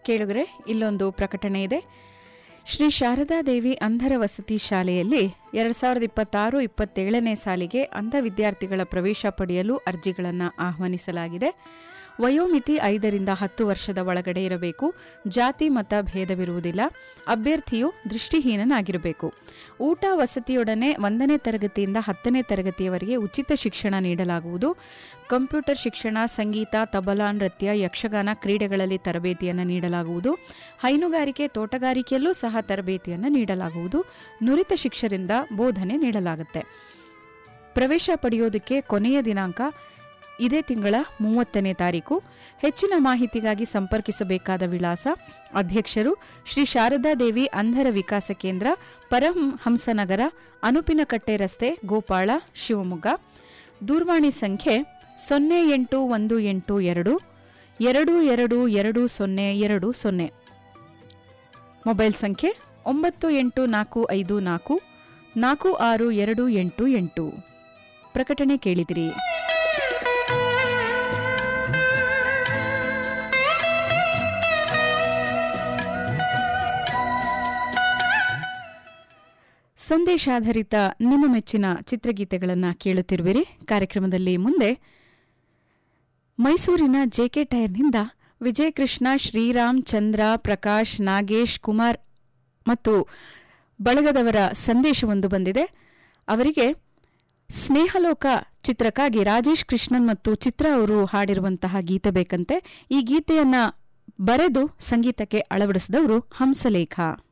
ಕೇಳುಗರೆ ಇಲ್ಲೊಂದು ಪ್ರಕಟಣೆ ಇದೆ ಶ್ರೀ ಶಾರದಾದೇವಿ ಅಂಧರ ವಸತಿ ಶಾಲೆಯಲ್ಲಿ ಎರಡು ಸಾವಿರದ ಇಪ್ಪತ್ತಾರು ಇಪ್ಪತ್ತೇಳನೇ ಸಾಲಿಗೆ ಅಂಧ ವಿದ್ಯಾರ್ಥಿಗಳ ಪ್ರವೇಶ ಪಡೆಯಲು ಅರ್ಜಿಗಳನ್ನು ಆಹ್ವಾನಿಸಲಾಗಿದೆ ವಯೋಮಿತಿ ಐದರಿಂದ ಹತ್ತು ವರ್ಷದ ಒಳಗಡೆ ಇರಬೇಕು ಜಾತಿ ಮತ ಭೇದವಿರುವುದಿಲ್ಲ ಅಭ್ಯರ್ಥಿಯು ದೃಷ್ಟಿಹೀನನಾಗಿರಬೇಕು ಊಟ ವಸತಿಯೊಡನೆ ಒಂದನೇ ತರಗತಿಯಿಂದ ಹತ್ತನೇ ತರಗತಿಯವರೆಗೆ ಉಚಿತ ಶಿಕ್ಷಣ ನೀಡಲಾಗುವುದು ಕಂಪ್ಯೂಟರ್ ಶಿಕ್ಷಣ ಸಂಗೀತ ತಬಲಾ ನೃತ್ಯ ಯಕ್ಷಗಾನ ಕ್ರೀಡೆಗಳಲ್ಲಿ ತರಬೇತಿಯನ್ನು ನೀಡಲಾಗುವುದು ಹೈನುಗಾರಿಕೆ ತೋಟಗಾರಿಕೆಯಲ್ಲೂ ಸಹ ತರಬೇತಿಯನ್ನು ನೀಡಲಾಗುವುದು ನುರಿತ ಶಿಕ್ಷರಿಂದ ಬೋಧನೆ ನೀಡಲಾಗುತ್ತೆ ಪ್ರವೇಶ ಪಡೆಯೋದಕ್ಕೆ ಕೊನೆಯ ದಿನಾಂಕ ಇದೇ ತಿಂಗಳ ಮೂವತ್ತನೇ ತಾರೀಕು ಹೆಚ್ಚಿನ ಮಾಹಿತಿಗಾಗಿ ಸಂಪರ್ಕಿಸಬೇಕಾದ ವಿಳಾಸ ಅಧ್ಯಕ್ಷರು ಶ್ರೀ ಶಾರದಾದೇವಿ ಅಂಧರ ವಿಕಾಸ ಕೇಂದ್ರ ಪರಮಹಂಸನಗರ ಅನುಪಿನಕಟ್ಟೆ ರಸ್ತೆ ಗೋಪಾಳ ಶಿವಮೊಗ್ಗ ದೂರವಾಣಿ ಸಂಖ್ಯೆ ಸೊನ್ನೆ ಎಂಟು ಒಂದು ಎಂಟು ಎರಡು ಎರಡು ಎರಡು ಎರಡು ಸೊನ್ನೆ ಎರಡು ಸೊನ್ನೆ ಮೊಬೈಲ್ ಸಂಖ್ಯೆ ಒಂಬತ್ತು ಎಂಟು ನಾಲ್ಕು ಐದು ನಾಲ್ಕು ನಾಲ್ಕು ಆರು ಎರಡು ಎಂಟು ಎಂಟು ಪ್ರಕಟಣೆ ಕೇಳಿದಿರಿ ಸಂದೇಶಾಧಾರಿತ ನಿಮ್ಮ ಮೆಚ್ಚಿನ ಚಿತ್ರಗೀತೆಗಳನ್ನು ಕೇಳುತ್ತಿರುವಿರಿ ಕಾರ್ಯಕ್ರಮದಲ್ಲಿ ಮುಂದೆ ಮೈಸೂರಿನ ಜೆಕೆ ಟೈರ್ನಿಂದ ವಿಜಯಕೃಷ್ಣ ಶ್ರೀರಾಮ್ ಚಂದ್ರ ಪ್ರಕಾಶ್ ನಾಗೇಶ್ ಕುಮಾರ್ ಮತ್ತು ಬಳಗದವರ ಸಂದೇಶವೊಂದು ಬಂದಿದೆ ಅವರಿಗೆ ಸ್ನೇಹಲೋಕ ಚಿತ್ರಕ್ಕಾಗಿ ರಾಜೇಶ್ ಕೃಷ್ಣನ್ ಮತ್ತು ಚಿತ್ರ ಅವರು ಹಾಡಿರುವಂತಹ ಗೀತೆ ಬೇಕಂತೆ ಈ ಗೀತೆಯನ್ನ ಬರೆದು ಸಂಗೀತಕ್ಕೆ ಅಳವಡಿಸಿದವರು ಹಂಸಲೇಖ